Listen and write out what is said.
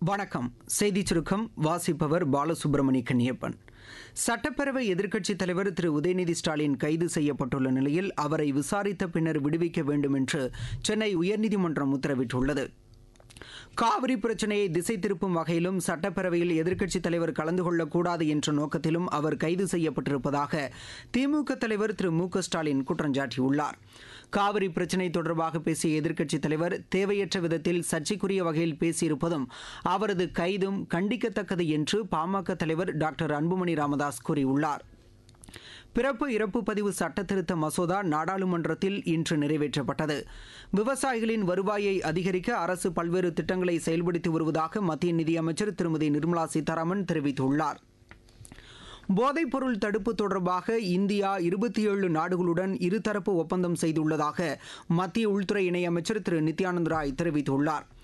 வணக்கம் செய்திச் சுருக்கம் வாசிப்பவர் பாலசுப்ரமணி கன்னியப்பன் சட்டப்பேரவை எதிர்க்கட்சித் தலைவர் திரு உதயநிதி ஸ்டாலின் கைது செய்யப்பட்டுள்ள நிலையில் அவரை விசாரித்த பின்னர் விடுவிக்க வேண்டும் என்று சென்னை உயர்நீதிமன்றம் உத்தரவிட்டுள்ளது காவிரி பிரச்சனையை திசை திருப்பும் வகையிலும் சட்டப்பேரவையில் எதிர்க்கட்சித் தலைவர் கலந்து கொள்ளக்கூடாது என்ற நோக்கத்திலும் அவர் கைது செய்யப்பட்டிருப்பதாக திமுக தலைவர் திரு மு க ஸ்டாலின் குற்றம் சாட்டியுள்ளார் காவிரி பிரச்சினை தொடர்பாக பேசிய எதிர்க்கட்சித் தலைவர் தேவையற்ற விதத்தில் சர்ச்சைக்குரிய வகையில் பேசியிருப்பதும் அவரது கைதும் கண்டிக்கத்தக்கது என்று பாமக தலைவர் டாக்டர் அன்புமணி ராமதாஸ் கூறியுள்ளார் பிறப்பு இறப்பு பதிவு சட்டத்திருத்த மசோதா நாடாளுமன்றத்தில் இன்று நிறைவேற்றப்பட்டது விவசாயிகளின் வருவாயை அதிகரிக்க அரசு பல்வேறு திட்டங்களை செயல்படுத்தி வருவதாக மத்திய நிதியமைச்சர் திருமதி நிர்மலா சீதாராமன் தெரிவித்துள்ளார் போதைப்பொருள் தடுப்பு தொடர்பாக இந்தியா இருபத்தி ஏழு நாடுகளுடன் இருதரப்பு ஒப்பந்தம் செய்துள்ளதாக மத்திய உள்துறை இணையமைச்சர் திரு நித்யானந்த் ராய் தெரிவித்துள்ளார்